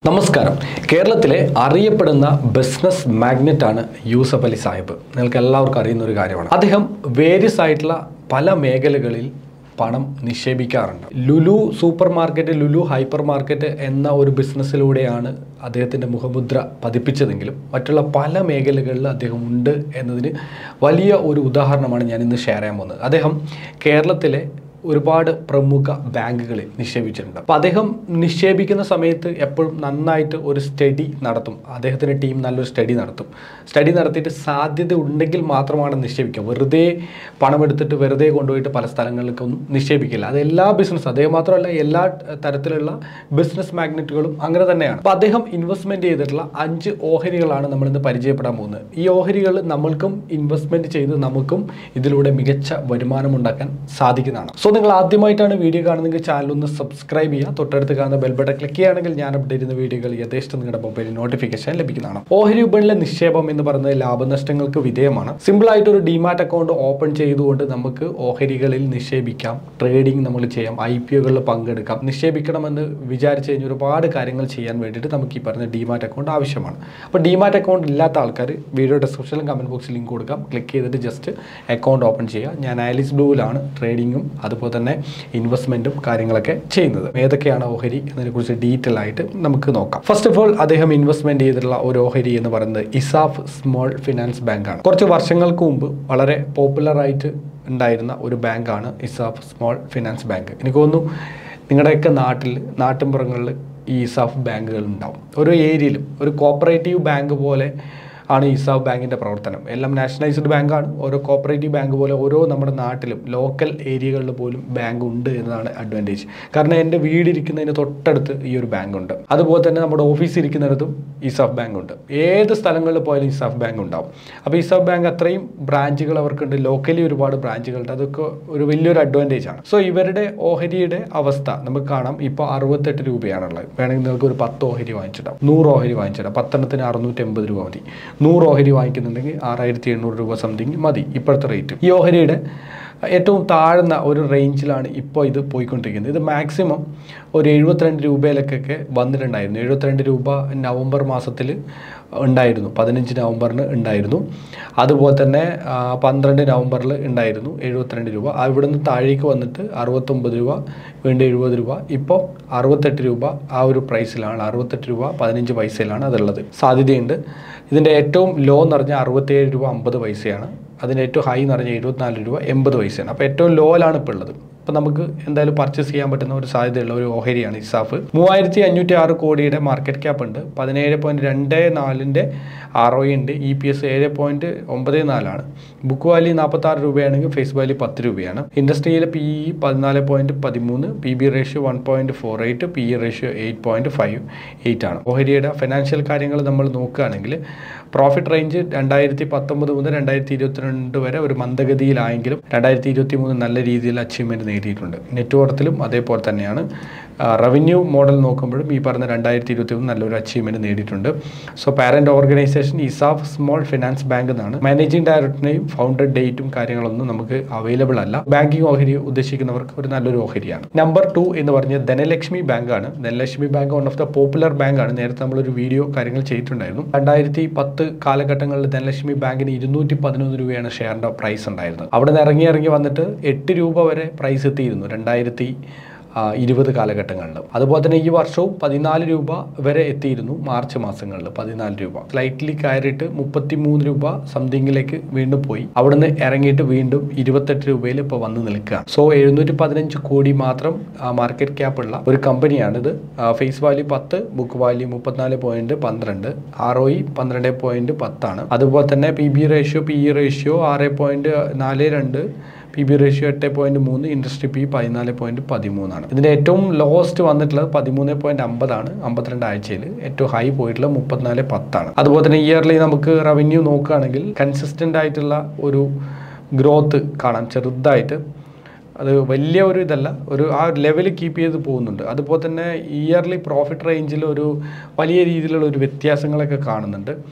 നമസ്കാരം കേരളത്തിലെ അറിയപ്പെടുന്ന ബിസിനസ് മാഗ്നറ്റ് ആണ് യൂസഫ് അലി സാഹിബ് നിങ്ങൾക്ക് എല്ലാവർക്കും അറിയുന്ന ഒരു കാര്യമാണ് അദ്ദേഹം വേരിയസ് ആയിട്ടുള്ള പല മേഖലകളിൽ പണം നിക്ഷേപിക്കാറുണ്ട് Lulu supermarket Lulu hypermarket എന്ന ഒരു ബിസിനസ്സിലൂടെയാണ് അദ്ദേഹത്തിൻ്റെ മുഖമുദ്ര പതിപ്പിച്ചതെങ്കിലും മറ്റുള്ള പല മേഖലകളിൽ അദ്ദേഹം ഉണ്ട് എന്നതിന് വലിയ ഒരു ഉദാഹരണമാണ് ഞാൻ ഇന്ന് ഷെയർ ചെയ്യാൻ പോകുന്നത് അദ്ദേഹം കേരളത്തിലെ ഒരുപാട് പ്രമുഖ ബാങ്കുകളിൽ നിക്ഷേപിച്ചിട്ടുണ്ട് അപ്പോൾ അദ്ദേഹം നിക്ഷേപിക്കുന്ന സമയത്ത് എപ്പോഴും നന്നായിട്ട് ഒരു സ്റ്റഡി നടത്തും അദ്ദേഹത്തിൻ്റെ ടീം നല്ലൊരു സ്റ്റഡി നടത്തും സ്റ്റഡി നടത്തിയിട്ട് സാധ്യത ഉണ്ടെങ്കിൽ മാത്രമാണ് നിക്ഷേപിക്കുക വെറുതെ പണം എടുത്തിട്ട് വെറുതെ കൊണ്ടുപോയിട്ട് പല സ്ഥലങ്ങളിലേക്കൊന്നും നിക്ഷേപിക്കില്ല അത് എല്ലാ ബിസിനസ് അദ്ദേഹം മാത്രമല്ല എല്ലാ തരത്തിലുള്ള ബിസിനസ് മാഗ്നറ്റുകളും അങ്ങനെ തന്നെയാണ് അപ്പോൾ അദ്ദേഹം ഇൻവെസ്റ്റ്മെൻറ്റ് ചെയ്തിട്ടുള്ള അഞ്ച് ഓഹരികളാണ് നമ്മളിന്ന് പരിചയപ്പെടാൻ പോകുന്നത് ഈ ഓഹരികൾ നമ്മൾക്കും ഇൻവെസ്റ്റ്മെൻറ്റ് ചെയ്ത് നമുക്കും ഇതിലൂടെ മികച്ച വരുമാനം ഉണ്ടാക്കാൻ സാധിക്കുന്നതാണ് സോ നിങ്ങൾ ആദ്യമായിട്ടാണ് വീഡിയോ കാണുന്നതെങ്കിൽ ചാനൽ ഒന്ന് സബ്സ്ക്രൈബ് ചെയ്യുക തൊട്ടടുത്ത് കാണുന്ന ബെൽ ബട്ടൺ ക്ലിക്ക് ചെയ്യുകയാണെങ്കിൽ ഞാൻ അപ്ഡേറ്റ് ചെയ്യുന്ന വീഡിയോകൾ യഥേഷ്ടം നിങ്ങളുടെ മൊബൈലിൽ നോട്ടിഫിക്കേഷൻ ലഭിക്കുന്നതാണ് ഓഹരി വിപണിയിലെ നിക്ഷേപം എന്ന് പറയുന്നത് ലാഭനഷ്ടങ്ങൾക്ക് വിധേയമാണ് സിമ്പിൾ ആയിട്ട് ഒരു ഡിമാറ്റ് അക്കൗണ്ട് ഓപ്പൺ ചെയ്തുകൊണ്ട് നമുക്ക് ഓഹരികളിൽ നിക്ഷേപിക്കാം ട്രേഡിംഗ് നമ്മൾ ചെയ്യാം ഐ പി ഒകളിൽ പങ്കെടുക്കാം നിക്ഷേപിക്കണമെന്ന് വിചാരിച്ചു കഴിഞ്ഞാൽ ഒരുപാട് കാര്യങ്ങൾ ചെയ്യാൻ വേണ്ടിയിട്ട് നമുക്ക് ഈ പറഞ്ഞ ഡിമാറ്റ് അക്കൗണ്ട് ആവശ്യമാണ് അപ്പോൾ ഡിമാറ്റ് അക്കൗണ്ട് ഇല്ലാത്ത ആൾക്കാർ വീഡിയോ ഡിസ്ക്രിപ്ഷനിലും കമൻറ്റ് ബോക്സിൽ ലിങ്ക് കൊടുക്കാം ക്ലിക്ക് ചെയ്തിട്ട് ജസ്റ്റ് അക്കൗണ്ട് ഓപ്പൺ ചെയ്യുക ഞാൻ ആലിസ് ബ്ലൂവിലാണ് ട്രേഡിങ്ങും അതുപോലെ തന്നെ ഇൻവെസ്റ്റ്മെൻറ്റും കാര്യങ്ങളൊക്കെ ചെയ്യുന്നത് ഏതൊക്കെയാണ് ഓഹരി എന്നതിനെക്കുറിച്ച് ഡീറ്റെയിൽ ആയിട്ട് നമുക്ക് നോക്കാം ഫസ്റ്റ് ഓഫ് ഓൾ അദ്ദേഹം ഇൻവെസ്റ്റ്മെൻറ്റ് ചെയ്തിട്ടുള്ള ഒരു ഓഹരി എന്ന് പറയുന്നത് ഇസാഫ് സ്മോൾ ഫിനാൻസ് ബാങ്കാണ് കുറച്ച് വർഷങ്ങൾക്ക് മുമ്പ് വളരെ പോപ്പുലറായിട്ട് ഉണ്ടായിരുന്ന ഒരു ബാങ്കാണ് ഇസാഫ് സ്മോൾ ഫിനാൻസ് ബാങ്ക് എനിക്ക് തോന്നുന്നു നിങ്ങളുടെയൊക്കെ നാട്ടിൽ നാട്ടിൻപുറങ്ങളിൽ ഈ ഇസാഫ് ബാങ്കുകൾ ഉണ്ടാവും ഓരോ ഏരിയയിലും ഒരു കോപ്പറേറ്റീവ് ബാങ്ക് പോലെ ആണ് ഇസാഫ് ബാങ്കിൻ്റെ പ്രവർത്തനം എല്ലാം നാഷണലൈസ്ഡ് ബാങ്കാണ് ഓരോ കോപ്പറേറ്റീവ് ബാങ്ക് പോലെ ഓരോ നമ്മുടെ നാട്ടിലും ലോക്കൽ ഏരിയകളിൽ പോലും ബാങ്ക് ഉണ്ട് എന്നതാണ് അഡ്വാൻറ്റേജ് കാരണം എൻ്റെ വീട് ഇരിക്കുന്നതിന് തൊട്ടടുത്ത് ഈ ഒരു ബാങ്ക് ഉണ്ട് അതുപോലെ തന്നെ നമ്മുടെ ഓഫീസ് ഇരിക്കുന്നിടത്തും ഇസാഫ് ബാങ്ക് ഉണ്ട് ഏത് സ്ഥലങ്ങളിൽ പോയാലും ഇസാഫ് ബാങ്ക് ഉണ്ടാവും അപ്പോൾ ഇസാഫ് ബാങ്ക് അത്രയും ബ്രാഞ്ചുകൾ അവർക്കുണ്ട് ലോക്കലി ഒരുപാട് ബ്രാഞ്ചുകളുണ്ട് അതൊക്കെ ഒരു വലിയൊരു അഡ്വാൻറ്റേജ് ആണ് സോ ഇവരുടെ ഓഹരിയുടെ അവസ്ഥ നമുക്ക് കാണാം ഇപ്പോൾ അറുപത്തെട്ട് രൂപയാണുള്ളത് വേണമെങ്കിൽ നിങ്ങൾക്ക് ഒരു പത്ത് ഓഹരി വാങ്ങിച്ചിടാം നൂറ് ഓഹരി വാങ്ങിച്ചിടാം പത്തെണ്ണത്തിന് അറുന്നൂറ്റി എൺപത് രൂപ മതി നൂറ് ഓഹരി വാങ്ങിക്കുന്നുണ്ടെങ്കിൽ ആറായിരത്തി എണ്ണൂറ് രൂപ സംതിങ് മതി ഇപ്പോഴത്തെ റേറ്റ് ഈ ഓഹരിയുടെ ഏറ്റവും താഴ്ന്ന ഒരു റേഞ്ചിലാണ് ഇപ്പോൾ ഇത് പോയിക്കൊണ്ടിരിക്കുന്നത് ഇത് മാക്സിമം ഒരു എഴുപത്തിരണ്ട് രൂപയിലേക്കൊക്കെ വന്നിട്ടുണ്ടായിരുന്നു എഴുപത്തിരണ്ട് രൂപ നവംബർ മാസത്തിൽ ഉണ്ടായിരുന്നു പതിനഞ്ച് നവംബറിന് ഉണ്ടായിരുന്നു അതുപോലെ തന്നെ ആ, പന്ത്രണ്ട് നവംബറിൽ ഉണ്ടായിരുന്നു എഴുപത്തിരണ്ട് രൂപ അവിടുന്ന് താഴേക്ക് വന്നിട്ട് അറുപത്തൊമ്പത് രൂപ വീണ്ടും എഴുപത് രൂപ ഇപ്പോൾ അറുപത്തെട്ട് രൂപ ആ ഒരു പ്രൈസിലാണ് അറുപത്തെട്ട് രൂപ പതിനഞ്ച് പൈസയിലാണ് അതുള്ളത് സാധ്യതയുണ്ട് ഇതിൻ്റെ ഏറ്റവും ലോ എന്ന് പറഞ്ഞാൽ അറുപത്തേഴ് രൂപ അമ്പത് പൈസയാണ് അതിൻ്റെ ഏറ്റവും ഹൈ എന്ന് പറഞ്ഞാൽ എഴുപത്തിനാല് രൂപ എൺപത് പൈസയാണ് അപ്പോൾ ഏറ്റവും ലോയിലാണ് ഇപ്പോൾ ഉള്ളത് അപ്പോൾ നമുക്ക് എന്തായാലും പർച്ചേസ് ചെയ്യാൻ പറ്റുന്ന ഒരു സാധ്യതയുള്ള ഒരു ഓഹരിയാണ് ഇസാഫ് മൂവായിരത്തി അഞ്ഞൂറ്റി ആറ് കോടിയുടെ മാർക്കറ്റ് ക്യാപ്പ് ഉണ്ട് പതിനേഴ് പോയിൻറ്റ് രണ്ട് നാലിൻ്റെ ആർ ഒ ഉണ്ട് ഇ പി എസ് ഏഴ് പോയിൻറ്റ് ഒമ്പത് നാലാണ് ബുക്ക് വാല്യൂ നാൽപ്പത്താറ് രൂപയാണെങ്കിൽ ഫേസ് വാല്യൂ പത്ത് രൂപയാണ് ഇൻഡസ്ട്രിയിലെ പി ഇ പതിനാല് പോയിൻറ്റ് പതിമൂന്ന് P B ratio one point four eight P E ratio eight point five eight ആണ് ഓഹരിയുടെ ഫിനാൻഷ്യൽ കാര്യങ്ങൾ നമ്മൾ നോക്കുകയാണെങ്കിൽ പ്രോഫിറ്റ് റേഞ്ച് രണ്ടായിരത്തി പത്തൊമ്പത് മുതൽ രണ്ടായിരത്തി ഇരുപത്തിരണ്ട് വരെ ഒരു മന്ദഗതിയിലായെങ്കിലും രണ്ടായിരത്തി ഇരുപത്തി മൂന്ന് നല്ല രീതിയിൽ അച്ചീവ്മെൻറ്റ് നേടിയിട്ടുണ്ട് നെറ്റ്വർത്തിലും അതേപോലെ തന്നെയാണ് റവന്യൂ മോഡൽ നോക്കുമ്പോഴും ഈ പറഞ്ഞ രണ്ടായിരത്തി ഇരുപത്തി മൂന്ന് നല്ലൊരു അച്ചീവ്മെൻറ്റ് നേടിയിട്ടുണ്ട് so parent organisation ESAF Small Finance Bank എന്നാണ് മാനേജിംഗ് ഡയറക്ടറിനെയും ഫൗണ്ടർ ഡേറ്റും കാര്യങ്ങളൊന്നും നമുക്ക് അവൈലബിൾ അല്ല ബാങ്കിങ് ഓഹരി ഉദ്ദേശിക്കുന്നവർക്ക് ഒരു നല്ലൊരു ഓഹരിയാണ് നമ്പർ ടു എന്ന് പറഞ്ഞത് ധനലക്ഷ്മി ബാങ്കാണ് Dhanalakshmi Bank one of the popular ബാങ്കാണ് നേരത്തെ നമ്മളൊരു വീഡിയോ കാര്യങ്ങൾ ചെയ്തിട്ടുണ്ടായിരുന്നു രണ്ടായിരത്തി പത്ത് കാലഘട്ടങ്ങളിൽ ധനലക്ഷ്മി ബാങ്കിന് ഇരുന്നൂറ്റി പതിനൊന്ന് രൂപയാണ് ഷെയറിൻ്റെ പ്രൈസ് ഉണ്ടായിരുന്നത് അവിടെ നിന്ന് ഇറങ്ങി ഇറങ്ങി വന്നിട്ട് എട്ട് രൂപ വരെ പ്രൈസ് എത്തിയിരുന്നു രണ്ടായിരത്തി ആ, ഇരുപത് കാലഘട്ടങ്ങളിൽ അതുപോലെ തന്നെ ഈ വർഷവും പതിനാല് രൂപ വരെ എത്തിയിരുന്നു മാർച്ച് മാസങ്ങളിൽ പതിനാല് രൂപ സ്ലൈറ്റ്ലി കയറിയിട്ട് മുപ്പത്തി മൂന്ന് രൂപ സംതിങ്ങിലേക്ക് വീണ്ടും പോയി അവിടുന്ന് ഇറങ്ങിയിട്ട് വീണ്ടും ഇരുപത്തെട്ട് രൂപയിൽ ഇപ്പോൾ വന്ന് നിൽക്കുകയാണ് സോ എഴുന്നൂറ്റി പതിനഞ്ച് കോടി മാത്രം മാർക്കറ്റ് ക്യാപ്പ് ഉള്ള ഒരു കമ്പനിയാണിത് ഫേസ് വാല്യൂ പത്ത് ബുക്ക് വാല്യൂ മുപ്പത്തിനാല് പോയിന്റ് പന്ത്രണ്ട് ആർ ഒ ഇ പന്ത്രണ്ട് പോയിന്റ് പത്താണ് അതുപോലെ തന്നെ P B ratio P E ratio ആറ് പോയിന്റ് നാല് രണ്ട് പി ബി റേഷ്യോ എട്ട് പോയിന്റ് മൂന്ന് ഇൻഡസ്ട്രി പി പതിനാല് പോയിന്റ് പതിമൂന്നാണ് ഇതിന്റെ ഏറ്റവും ലോവസ്റ്റ് വന്നിട്ടുള്ളത് പതിമൂന്ന് പോയിന്റ് അമ്പതാണ് അമ്പത്തിരണ്ട് ആഴ്ചയിൽ ഏറ്റവും ഹൈ പോയിട്ടുള്ളത് മുപ്പത്തിനാല് പത്താണ് അതുപോലെ തന്നെ ഇയർലി നമുക്ക് റവന്യൂ നോക്കുകയാണെങ്കിൽ കൺസിസ്റ്റന്റ് ആയിട്ടുള്ള ഒരു ഗ്രോത്ത് കാണാം ചെറുതായിട്ട് അത് വലിയ ഒരു ഇതല്ല ഒരു ആ ലെവൽ കീപ്പ് ചെയ്ത് പോകുന്നുണ്ട് അതുപോലെ തന്നെ ഇയർലി പ്രോഫിറ്റ് റേഞ്ചിൽ ഒരു വലിയ രീതിയിലുള്ള ഒരു വ്യത്യാസങ്ങളൊക്കെ കാണുന്നുണ്ട്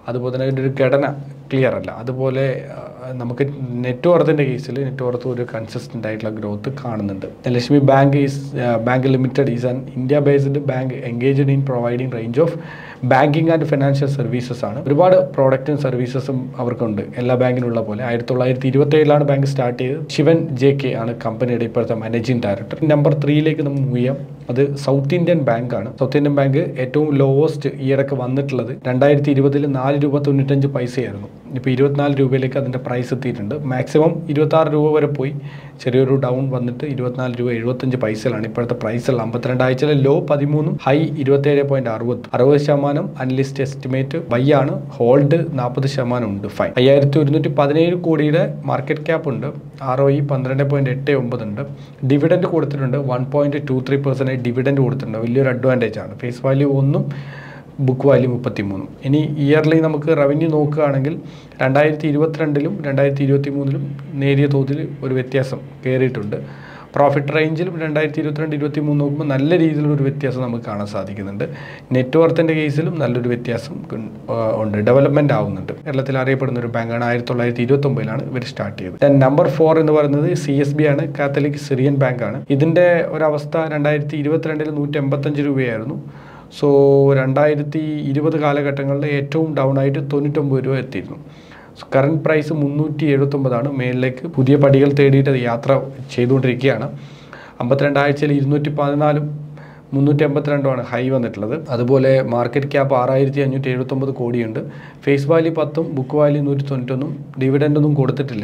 അതുപോലെ തന്നെ അതിൻ്റെ ഒരു ഘടന ക്ലിയർ അല്ല അതുപോലെ ആ, നമുക്ക് നെറ്റ് വർത്തിൻ്റെ കേസിൽ നെറ്റ് വർത്ത് ഒരു കൺസിസ്റ്റൻ്റ് ആയിട്ടുള്ള ഗ്രോത്ത് കാണുന്നുണ്ട് Lakshmi Bank is Bank Limited is an India based bank engaged in providing range of banking and financial services ആണ് ഒരുപാട് പ്രോഡക്റ്റും സർവീസസും അവർക്കുണ്ട് എല്ലാ ബാങ്കിനുള്ള പോലെ ആയിരത്തി തൊള്ളായിരത്തി ഇരുപത്തി ഏഴിലാണ് ബാങ്ക് സ്റ്റാർട്ട് ചെയ്തത് ശിവൻ ജെ കെ ആണ് കമ്പനിയുടെ ഇപ്പോഴത്തെ മാനേജിംഗ് ഡയറക്ടർ നമ്പർ ത്രീയിലേക്ക് നമുക്ക് മൂവ് ചെയ്യാം അത് സൗത്ത് ഇന്ത്യൻ ബാങ്ക് ആണ് സൗത്ത് ഇന്ത്യൻ ബാങ്ക് ഏറ്റവും ലോവസ്റ്റ് ഈയിടക്ക് വന്നിട്ടുള്ളത് രണ്ടായിരത്തി ഇരുപതിൽ നാല് രൂപ തൊണ്ണൂറ്റഞ്ച് പൈസയായിരുന്നു ഇപ്പോൾ ഇരുപത്തിനാല് രൂപയിലേക്ക് അതിൻ്റെ പ്രൈസ് എത്തിയിട്ടുണ്ട് മാക്സിമം ഇരുപത്താറ് രൂപ വരെ പോയി ചെറിയൊരു ഡൗൺ വന്നിട്ട് ഇരുപത്തിനാല് രൂപ എഴുപത്തഞ്ച് പൈസയിലാണ് ഇപ്പോഴത്തെ പ്രൈസുള്ള അമ്പത്തിരണ്ട് ആഴ്ചയിലെ ലോ പതിമൂന്നും ഹൈ ഇരുപത്തേഴ് പോയിന്റ് അറുപത് അറുപത് ശതമാനം അനലിസ്റ്റ് എസ്റ്റിമേറ്റ് ബൈ ആണ് ഹോൾഡ് നാൽപ്പത് ശതമാനം ഉണ്ട് ഫൈൻ അയ്യായിരത്തി ഒരുന്നൂറ്റി പതിനേഴ് കോടിയുടെ മാർക്കറ്റ് ക്യാപ്പ് ഉണ്ട് ആർ ഒ ഇ പന്ത്രണ്ട് പോയിന്റ് എട്ട് ഒമ്പത് ഉണ്ട് ഡിവിഡൻഡ് കൊടുത്തിട്ടുണ്ട് one point two three percentage dividend കൊടുത്തിട്ടുണ്ട് വലിയൊരു അഡ്വാൻറ്റേജ് ആണ് ഫേസ് വാല്യൂ ഒന്നും ബുക്ക് വാല്യൂ മുപ്പത്തി മൂന്നും ഇനി ഇയർലി നമുക്ക് റവന്യൂ നോക്കുകയാണെങ്കിൽ രണ്ടായിരത്തി ഇരുപത്തിരണ്ടിലും രണ്ടായിരത്തി ഇരുപത്തി മൂന്നിലും നേരിയ തോതിൽ ഒരു വ്യത്യാസം കയറിയിട്ടുണ്ട് പ്രോഫിറ്റ് റേഞ്ചിലും രണ്ടായിരത്തി ഇരുപത്തിരണ്ട് ഇരുപത്തി മൂന്ന് നോക്കുമ്പോൾ നല്ല രീതിയിലുള്ള ഒരു വ്യത്യാസം നമുക്ക് കാണാൻ സാധിക്കുന്നുണ്ട് നെറ്റ് വർത്തിൻ്റെ കേസിലും നല്ലൊരു വ്യത്യാസം ഉൺ- ആ, ഉണ്ട് ഡെവലപ്മെൻറ്റ് ആവുന്നുണ്ട് കേരളത്തിൽ അറിയപ്പെടുന്ന ഒരു ബാങ്കാണ് ആയിരത്തി തൊള്ളായിരത്തി ഇരുപത്തി ഒമ്പതിലാണ് ഇവർ സ്റ്റാർട്ട് ചെയ്തത് നമ്പർ ഫോർ എന്ന് പറയുന്നത് സി എസ് ബി ആണ് കാത്തലിക് സിറിയൻ ബാങ്കാണ് ഇതിൻ്റെ ഒരവസ്ഥ രണ്ടായിരത്തി ഇരുപത്തിരണ്ടിൽ നൂറ്റി എൺപത്തഞ്ച് രൂപയായിരുന്നു സോ രണ്ടായിരത്തി ഇരുപത് കാലഘട്ടങ്ങളിൽ ഏറ്റവും ഡൗൺ ആയിട്ട് തൊണ്ണൂറ്റൊമ്പത് രൂപ എത്തിയിരുന്നു കറണ്ട് പ്രൈസ് മുന്നൂറ്റി എഴുപത്തൊമ്പതാണ് മേളിലേക്ക് പുതിയ പടികൾ തേടിയിട്ട് അത് യാത്ര ചെയ്തുകൊണ്ടിരിക്കുകയാണ് അമ്പത്തിരണ്ട് ആഴ്ചയിൽ ഇരുന്നൂറ്റി പതിനാലും മുന്നൂറ്റി എൺപത്തിരണ്ടുമാണ് ഹൈ വന്നിട്ടുള്ളത് അതുപോലെ മാർക്കറ്റ് ക്യാപ്പ് ആറായിരത്തി അഞ്ഞൂറ്റി എഴുപത്തൊമ്പത് കോടിയുണ്ട് ഫേസ് വാല്യൂ പത്തും ബുക്ക് വാല്യൂ നൂറ്റി തൊണ്ണൂറ്റൊന്നും ഡിവിഡൻഡൊന്നും കൊടുത്തിട്ടില്ല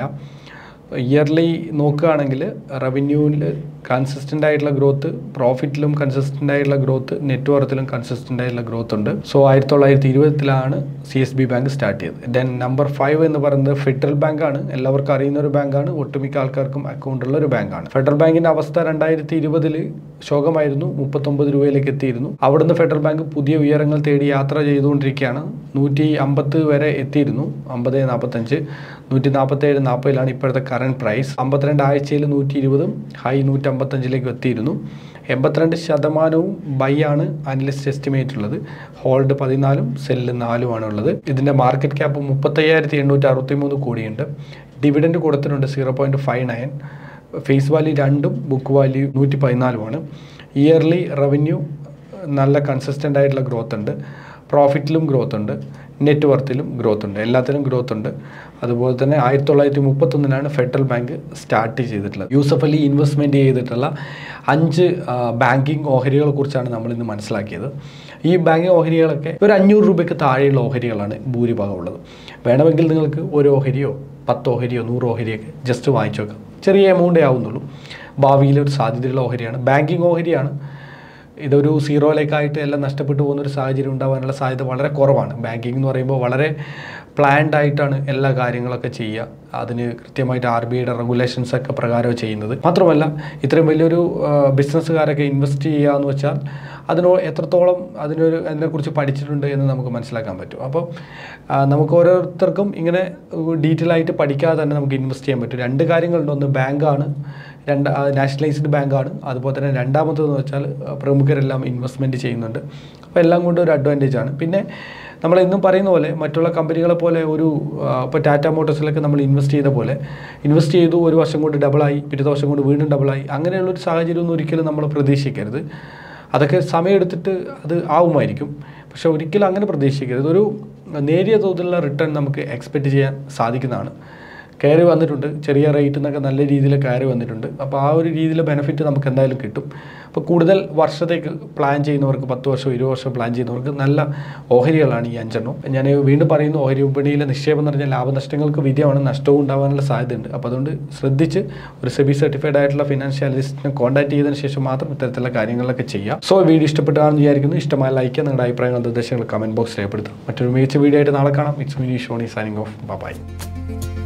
ഇയർലി നോക്കുകയാണെങ്കിൽ റവന്യൂവിൽ കൺസിസ്റ്റൻ്റ് ആയിട്ടുള്ള ഗ്രോത്ത് പ്രോഫിറ്റിലും കൺസിസ്റ്റൻ്റ് ആയിട്ടുള്ള ഗ്രോത്ത് നെറ്റ് വർത്തിലും കൺസിസ്റ്റൻ്റ് ആയിട്ടുള്ള ഗ്രോത്ത് ഉണ്ട് സോ ആയിരത്തി തൊള്ളായിരത്തി ഇരുപത്തിലാണ് C S B bank start ചെയ്തത് ദെൻ നമ്പർ ഫൈവ് എന്ന് പറയുന്നത് ഫെഡറൽ ബാങ്കാണ് എല്ലാവർക്കും അറിയുന്ന ഒരു ബാങ്കാണ് ഒട്ടുമിക്ക ആൾക്കാർക്കും അക്കൗണ്ട് ഉള്ള ഒരു ബാങ്കാണ് ഫെഡറൽ ബാങ്കിൻ്റെ അവസ്ഥ രണ്ടായിരത്തി ഇരുപതിൽ ശോകമായിരുന്നു മുപ്പത്തൊമ്പത് രൂപയിലേക്ക് എത്തിയിരുന്നു അവിടുന്ന് ഫെഡറൽ ബാങ്ക് പുതിയ ഉയരങ്ങൾ തേടി യാത്ര ചെയ്തുകൊണ്ടിരിക്കുകയാണ് നൂറ്റി അമ്പത്ത് വരെ എത്തിയിരുന്നു അമ്പത് നാൽപ്പത്തഞ്ച് നൂറ്റി നാൽപ്പത്തേഴ് നാൽപ്പതിലാണ് ഇപ്പോഴത്തെ കറണ്ട് പ്രൈസ് അമ്പത്തിരണ്ട് ആഴ്ചയിൽ നൂറ്റി ഇരുപതും ഹൈ നൂറ്റി അമ്പത്തഞ്ചിലേക്ക് എത്തിയിരുന്നു എൺപത്തിരണ്ട് ശതമാനവും ബൈ ആണ് അനലിസ്റ്റ് എസ്റ്റിമേറ്റ് ഉള്ളത് ഹോൾഡ് പതിനാലും സെല്ല് നാലുമാണ് ഉള്ളത് ഇതിൻ്റെ മാർക്കറ്റ് ക്യാപ്പ് മുപ്പത്തയ്യായിരത്തി എണ്ണൂറ്റി അറുപത്തി മൂന്ന് കോടിയുണ്ട് ഡിവിഡൻഡ് കൊടുത്തിട്ടുണ്ട് zero point five nine face value രണ്ടും ബുക്ക് വാല്യൂ നൂറ്റി പതിനാലുമാണ് ഇയർലി റവന്യൂ നല്ല കൺസിസ്റ്റൻ്റ് ആയിട്ടുള്ള ഗ്രോത്ത് ഉണ്ട് പ്രോഫിറ്റിലും ഗ്രോത്ത് ഉണ്ട് നെറ്റ് വർത്തിലും ഗ്രോത്ത് ഉണ്ട് എല്ലാത്തിലും ഗ്രോത്ത് ഉണ്ട് അതുപോലെ തന്നെ ആയിരത്തി തൊള്ളായിരത്തി മുപ്പത്തൊന്നിനാണ് ഫെഡറൽ ബാങ്ക് സ്റ്റാർട്ട് ചെയ്തിട്ടുള്ളത് യൂസഫ് അലി ഇൻവെസ്റ്റ്മെൻറ്റ് ചെയ്തിട്ടുള്ള അഞ്ച് ബാങ്കിങ് ഓഹരികളെ കുറിച്ചാണ് നമ്മൾ ഇന്ന് മനസ്സിലാക്കിയത് ഈ ബാങ്കിങ് ഓഹരികളൊക്കെ ഒരു അഞ്ഞൂറ് രൂപയ്ക്ക് താഴെയുള്ള ഓഹരികളാണ് ഭൂരിഭാഗം ഉള്ളത് വേണമെങ്കിൽ നിങ്ങൾക്ക് ഒരു ഓഹരിയോ പത്ത് ഓഹരിയോ നൂറ് ഓഹരിയൊക്കെ ജസ്റ്റ് വാങ്ങിച്ചു വെക്കാം ചെറിയ എമൗണ്ടേ ആവുന്നുള്ളൂ ഭാവിയിൽ ഒരു സാധ്യതയുള്ള ഓഹരിയാണ് ബാങ്കിങ് ഓഹരിയാണ് ഇതൊരു സീറോയിലേക്കായിട്ട് എല്ലാം നഷ്ടപ്പെട്ടു പോകുന്ന ഒരു സാഹചര്യം ഉണ്ടാകാനുള്ള സാധ്യത വളരെ കുറവാണ് ബാങ്കിങ് എന്ന് പറയുമ്പോൾ വളരെ പ്ലാൻഡ് ആയിട്ടാണ് എല്ലാ കാര്യങ്ങളൊക്കെ ചെയ്യുക അതിന് കൃത്യമായിട്ട് ആർ ബി ഐയുടെ റെഗുലേഷൻസ് ഒക്കെ പ്രകാരം ചെയ്യുന്നത് മാത്രമല്ല ഇത്രയും വലിയൊരു ബിസിനസ്സുകാരൊക്കെ ഇൻവെസ്റ്റ് ചെയ്യുക എന്ന് വെച്ചാൽ അതിനോ എത്രത്തോളം അതിനൊരു അതിനെക്കുറിച്ച് പഠിച്ചിട്ടുണ്ട് എന്ന് നമുക്ക് മനസ്സിലാക്കാൻ പറ്റും അപ്പോൾ ആ, നമുക്ക് ഓരോരുത്തർക്കും ഇങ്ങനെ ഡീറ്റെയിൽ ആയിട്ട് പഠിക്കാതെ തന്നെ നമുക്ക് ഇൻവെസ്റ്റ് ചെയ്യാൻ പറ്റും രണ്ട് കാര്യങ്ങളുണ്ട് ഒന്ന് ബാങ്കാണ് രണ്ട് നാഷണലൈസ്ഡ് ബാങ്കാണ് അതുപോലെ തന്നെ രണ്ടാമത്തേതെന്ന് വെച്ചാൽ ആ, പ്രമുഖരെല്ലാം ഇൻവെസ്റ്റ്മെൻറ്റ് ചെയ്യുന്നുണ്ട് അപ്പോൾ എല്ലാം കൊണ്ടും ഒരു അഡ്വാൻറ്റേജ് ആണ് പിന്നെ നമ്മൾ ഇന്നും പറയുന്ന പോലെ മറ്റുള്ള കമ്പനികളെ പോലെ ഒരു ഇപ്പോൾ ടാറ്റ മോട്ടോഴ്സിലൊക്കെ നമ്മൾ ഇൻവെസ്റ്റ് ചെയ്ത പോലെ ഇൻവെസ്റ്റ് ചെയ്തു ഒരു വർഷം കൊണ്ട് ഡബിളായി പിറ്റേ വർഷം കൊണ്ട് വീണ്ടും ഡബിളായി അങ്ങനെയുള്ളൊരു സാഹചര്യം ഒന്നും ഒരിക്കലും നമ്മൾ പ്രതീക്ഷിക്കരുത് അതൊക്കെ സമയമെടുത്തിട്ട് അത് ആവുമായിരിക്കും പക്ഷെ ഒരിക്കലും അങ്ങനെ പ്രതീക്ഷിക്കരുത് ഒരു നേരിയ തോതിലുള്ള റിട്ടേൺ നമുക്ക് എക്സ്പെക്റ്റ് ചെയ്യാൻ സാധിക്കുന്നതാണ് കയറി വന്നിട്ടുണ്ട് ചെറിയ റേറ്റിൽ നിന്നൊക്കെ നല്ല രീതിയിൽ കയറി വന്നിട്ടുണ്ട് അപ്പോൾ ആ ഒരു രീതിയിലെ ബെനിഫിറ്റ് നമുക്ക് എന്തായാലും കിട്ടും അപ്പോൾ കൂടുതൽ വർഷത്തേക്ക് പ്ലാൻ ചെയ്യുന്നവർക്ക് പത്ത് വർഷം ഇരുപത് വർഷം പ്ലാൻ ചെയ്യുന്നവർക്ക് നല്ല ഓഹരികളാണ് ഈ അഞ്ചെണ്ണം ഞാൻ വീണ്ടും പറയുന്നു ഓഹരി വിപണിയിലെ നിക്ഷേപം എന്ന് പറഞ്ഞാൽ ലാഭനഷ്ടങ്ങൾക്ക് വിധേയമാണ് നഷ്ടവും ഉണ്ടാകാനുള്ള സാധ്യതയുണ്ട് അപ്പോൾ അതുകൊണ്ട് ശ്രദ്ധിച്ച് ഒരു സെബി സർട്ടിഫൈഡ് ആയിട്ടുള്ള ഫിനാൻഷ്യൽ അനലിസ്റ്റിനെ കോൺടാക്ട് ചെയ്തതിന് ശേഷം മാത്രം ഇത്തരത്തിലുള്ള കാര്യങ്ങളൊക്കെ ചെയ്യാം സോ വീഡിയോ ഇഷ്ടപ്പെട്ടാണെന്ന് വിചാരിക്കുന്നു ഇഷ്ടമായ ലൈക്ക് ചെയ്യുക നിങ്ങളുടെ അഭിപ്രായങ്ങൾ നിർദ്ദേശങ്ങൾ കമൻറ്റ് ബോക്സിൽ രേഖപ്പെടുത്തുക മറ്റൊരു മികച്ച വീഡിയോ ആയിട്ട് നാളെ കാണാം it's Mini Shoni signing off by